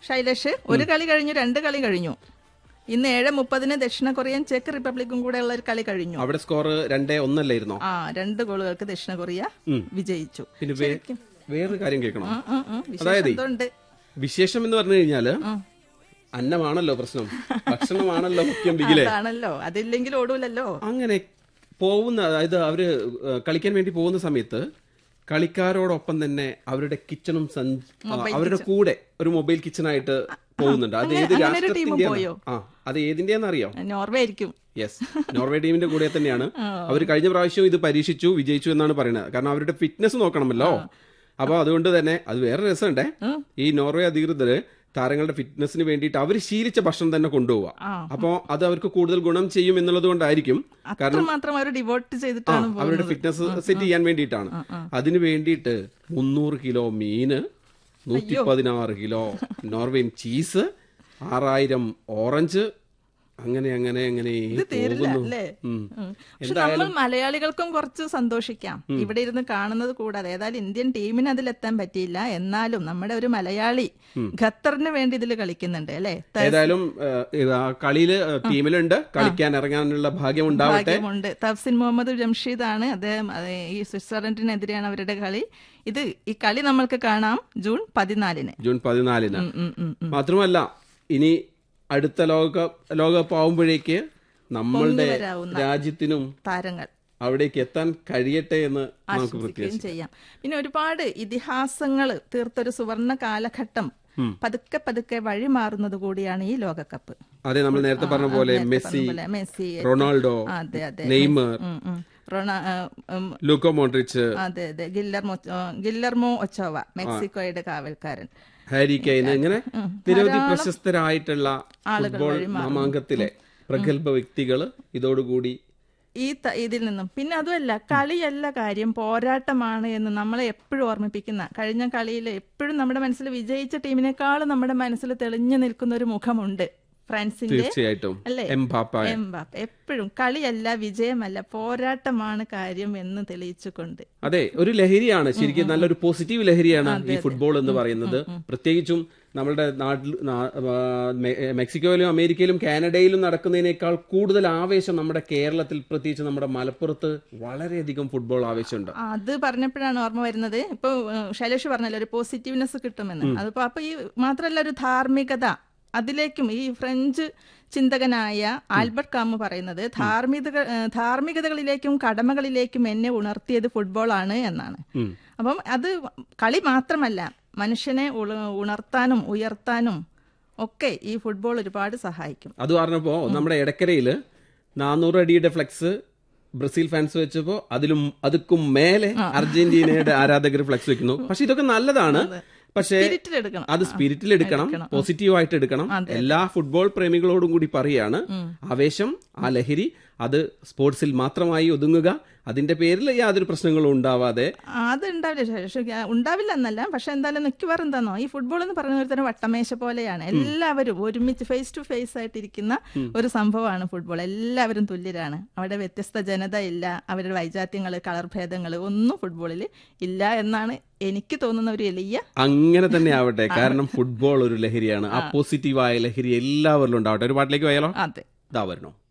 ശൈലേഷ് ഒരു കളി കഴിഞ്ഞു രണ്ട് കളി കഴിഞ്ഞു ഇന്ന് ഏഴ് മുപ്പതിന് ദക്ഷിണ കൊറിയൻ ചെക്ക് റിപ്പബ്ലിക്കും കൂടെ ഉള്ള ഒരു കളി കഴിഞ്ഞു അവിടെ സ്കോർ രണ്ടേ ഒന്നല്ലായിരുന്നോ ആ രണ്ട് ഗോളുകൾക്ക് ദക്ഷിണ കൊറിയ വിജയിച്ചു പിന്നെ വേ- വേറൊരു കാര്യം കേൾക്കണം ആ, ആ, ആ, വിശേഷം അതായത് എന്തോണ്ട്? വിശേഷം എന്ന് പറഞ്ഞു കഴിഞ്ഞാല് അന്നമാണല്ലോ പ്രശ്നം ഭക്ഷണമാണല്ലോ മുഖ്യം ബിഗിലെ അതാണല്ലോ അതില്ലെങ്കിൽ ഓടൂലല്ലോ അങ്ങനെ പോകുന്ന അതായത് അവര് ഏഹ്, കളിക്കാൻ വേണ്ടി പോകുന്ന സമയത്ത് കളിക്കാരോടൊപ്പം തന്നെ അവരുടെ കിച്ചണും സഞ്ച് ആ, അവരുടെ കൂടെ ഒരു മൊബൈൽ കിച്ചണായിട്ട് പോകുന്നുണ്ട് അത് ഏത് അങ്ങനെ ഒരു ടീമും രാഷ്ട്രത്തിന്റെ പോയോ? ആ അത് ഏതിന്റെയാന്ന് അറിയോ നോർവേ ആയിരിക്കും യെസ് നോർവേ ടീമിന്റെ കൂടെ തന്നെയാണ് അവർ കഴിഞ്ഞ പ്രാവശ്യം ഇത് പരീക്ഷിച്ചു വിജയിച്ചു എന്നാണ് പറയുന്നത് കാരണം അവരുടെ ഫിറ്റ്നസ് നോക്കണമല്ലോ അപ്പൊ അതുകൊണ്ട് തന്നെ അത് വേറെ രസമുണ്ടേ ഈ നോർവേ അധികൃതര് താരങ്ങളുടെ ഫിറ്റ്നസിന് വേണ്ടിയിട്ട് അവർ ശീലിച്ച ഭക്ഷണം തന്നെ കൊണ്ടുപോവുക ആ. അപ്പോ അത് അവർക്ക് കൂടുതൽ ഗുണം ചെയ്യും എന്നുള്ളത് കൊണ്ടായിരിക്കും അത്രമാത്രം അവർ ഡിവോട്ട് ചെയ്തിട്ടാണ് അവരുടെ ഫിറ്റ്നസ് സെറ്റ് ചെയ്യാൻ വേണ്ടിയിട്ടാണ് അതിന് വേണ്ടിയിട്ട് മുന്നൂറ് കിലോ മീന് നൂറ്റി പതിനാറ് കിലോ നോർവേൻ ചീസ് ആറായിരം ഓറഞ്ച് അങ്ങനെ അങ്ങനെ അങ്ങനെ തീരില്ല പോകുന്നു അല്ലേ ഉം. ഉം. പക്ഷെ നമ്മൾ മലയാളികൾക്കും കുറച്ച് സന്തോഷിക്കാം ഇവിടെ ഇരുന്ന് കാണുന്നത് കൂടാതെ ഏതായാലും ഇന്ത്യൻ ടീമിന് അതിലെത്താൻ പറ്റിയില്ല എന്നാലും നമ്മുടെ ഒരു മലയാളി ഖത്തറിന് വേണ്ടി ഇതിൽ കളിക്കുന്നുണ്ട് അല്ലേ ത- ഏതായാലും ഏഹ്, ആ കളിയില് ടീമിലുണ്ട് കളിക്കാൻ ഇറങ്ങാനുള്ള ഭാഗ്യം ഉണ്ടാവട്ടെ ഭാഗ്യമുണ്ട് തഫ്സിൻ മുഹമ്മദ് ജംഷീദാണ് അദ്ദേഹം അത് ഈ സ്വിറ്റ്സർലൻഡിനെതിരെയാണ് അവരുടെ കളി ഇത് ഈ കളി നമ്മൾക്ക് കാണാം ജൂൺ പതിനാലിന് ജൂൺ പതിനാലിന് ഉം, ഉം, ഉം, ഉം. മാത്രമല്ല ഇനി അടുത്ത ലോകകപ്പ് ലോകകപ്പ് ആവുമ്പോഴേക്ക് നമ്മളുടെ വരാവുന്ന രാജ്യത്തിനും താരങ്ങൾ അവിടേക്ക് എത്താൻ കഴിയട്ടെ എന്ന് നമുക്ക് പ്രത്യേകിച്ച് ആസ്വദിക്കുകയും ചെയ്യാം പിന്നെ ഒരുപാട് ഇതിഹാസങ്ങൾ തീർത്തൊരു സുവർണ കാലഘട്ടം പതുക്കെ പതുക്കെ വഴിമാറുന്നത് കൂടിയാണ് ഈ ലോകകപ്പ് അതെ നമ്മൾ നേരത്തെ പറഞ്ഞ പോലെ നേരത്തെ മെസ്സി പറഞ്ഞ പോലെ മെസ്സി റൊണാൾഡോ അതെ അതെ നെയ്മർ ഉം, ഉം. റൊണ- ആ, ഉം, ലൂക്കോ മോൺട്രിച്ച് അതെ അതെ ഗില്ലർമോ ആ, ഗില്ലർമോ ഒച്ചോവ മെക്സിക്കോയുടെ കാവൽക്കാരൻ ഹാരി കെയ്ൻ ഇങ്ങനെ നിരവധി പ്രശസ്തരായിട്ടുള്ള ഫുട്ബോൾ മാമാങ്കത്തിലെ പ്രഗത്ഭ വ്യക്തികള് ഇതോടുകൂടി ഈ ത- ഇതിൽ നിന്നും പിന്നെ അതുമല്ല കളിയല്ല കാര്യം പോരാട്ടമാണ് എന്ന് നമ്മളെ എപ്പോഴും ഓർമ്മിപ്പിക്കുന്ന കഴിഞ്ഞ കളിയിൽ എപ്പോഴും നമ്മുടെ മനസ്സിൽ വിജയിച്ച ടീമിനേക്കാളും നമ്മുടെ മനസ്സിൽ തെളിഞ്ഞു നിൽക്കുന്ന ഒരു മുഖമുണ്ട് ഫ്രാൻസിന്റെ തീർച്ചയായിട്ടും അല്ലേ എംബാപ്പ എംബാപ്പെ എപ്പോഴും കളിയല്ല വിജയമല്ല പോരാട്ടമാണ് കാര്യം എന്ന് തെളിയിച്ചുകൊണ്ട് അതെ ഒരു ലഹരിയാണ് ശരിക്കും നല്ലൊരു പോസിറ്റീവ് ലഹരിയാണ് ഈ ഫുട്ബോൾ എന്ന് പറയുന്നത് പ്രത്യേകിച്ചും നമ്മുടെ നാട്ടിൽ നാ- ആ, മെ- മെക്സിക്കോയിലും അമേരിക്കയിലും കാനഡയിലും നടക്കുന്നതിനേക്കാൾ കൂടുതൽ ആവേശം നമ്മുടെ കേരളത്തിൽ പ്രത്യേകിച്ച് നമ്മുടെ മലപ്പുറത്ത് വളരെയധികം ഫുട്ബോൾ ആവേശമുണ്ട് അത് പറഞ്ഞപ്പോഴാണ് ഓർമ്മ വരുന്നത് ഇപ്പൊ ഏഹ്, ശൈലേഷ് പറഞ്ഞല്ലോ ഒരു പോസിറ്റീവ്നെസ് കിട്ടുമെന്ന് അതിപ്പോ അപ്പൊ ഈ മാത്രല്ല ഒരു ധാർമ്മികത അതിലേക്കും ഈ ഫ്രഞ്ച് ചിന്തകനായ ആൽബർട്ട് കാമു പറയുന്നത് ധാർമ്മിക ഏഹ്, ധാർമ്മികതകളിലേക്കും കടമകളിലേക്കും എന്നെ ഉണർത്തിയത് ഫുട്ബോളാണ് എന്നാണ് ഉം. അപ്പം അത് കളി മാത്രമല്ല മനുഷ്യനെ ഉള- ഉണർത്താനും ഉയർത്താനും ഒക്കെ ഈ ഫുട്ബോൾ ഒരുപാട് സഹായിക്കും അത് പറഞ്ഞപ്പോ നമ്മുടെ ഇടക്കരയില് നാനൂറ് അടിയുടെ ഫ്ലെക്സ് ബ്രസീൽ ഫാൻസ് വെച്ചപ്പോ അതിലും അതുക്കും മേലെ അർജന്റീനയുടെ ആരാധകർ ഫ്ലെക്സ് വെക്കുന്നു പക്ഷെ ഇതൊക്കെ നല്ലതാണ് പക്ഷേ സ്പിരിറ്റിലെടുക്കണം അത് സ്പിരിറ്റിൽ എടുക്കണം പോസിറ്റീവായിട്ട് എടുക്കണം എല്ലാ ഫുട്ബോൾ പ്രേമികളോടും കൂടി പറയാണ് ആവേശം ആ ലഹരി അത് സ്പോർട്സിൽ മാത്രമായി ഒതുങ്ങുക അതിന്റെ പേരിൽ യാതൊരു പ്രശ്നങ്ങളും ഉണ്ടാവാതെ അത് ഉണ്ടാവില്ല പക്ഷെ ഉണ്ടാവില്ല എന്നല്ല പക്ഷെ എന്തായാലും മിക്കവാറും എന്താണോ ഈ ഫുട്ബോൾ എന്ന് പറയുന്ന ഒരു തരം വട്ടമേശ പോലെയാണ് എല്ലാവരും ഒരുമിച്ച് ഫേസ് ടു ഫേസ് ആയിട്ടിരിക്കുന്ന ഒരു സംഭവമാണ് ഫുട്ബോൾ എല്ലാവരും തുല്യരാണ് അവിടെ വ്യത്യസ്ത ജനത ഇല്ല അവരുടെ വൈജാത്യങ്ങൾ കളർ ഭേദങ്ങൾ ഒന്നും ഫുട്ബോളിൽ ഇല്ല എന്നാണ് എനിക്ക് തോന്നുന്ന ഒരു എളിയ അങ്ങനെ തന്നെ ആവട്ടെ കാരണം ഫുട്ബോൾ ഒരു ലഹരിയാണ് ആ പോസിറ്റീവായ ലഹരി എല്ലാവരിലും ഉണ്ടാവട്ടെ ഒരു പാട്ടിലേക്ക് പോയാലോ അതെ ഇതാ വരണോ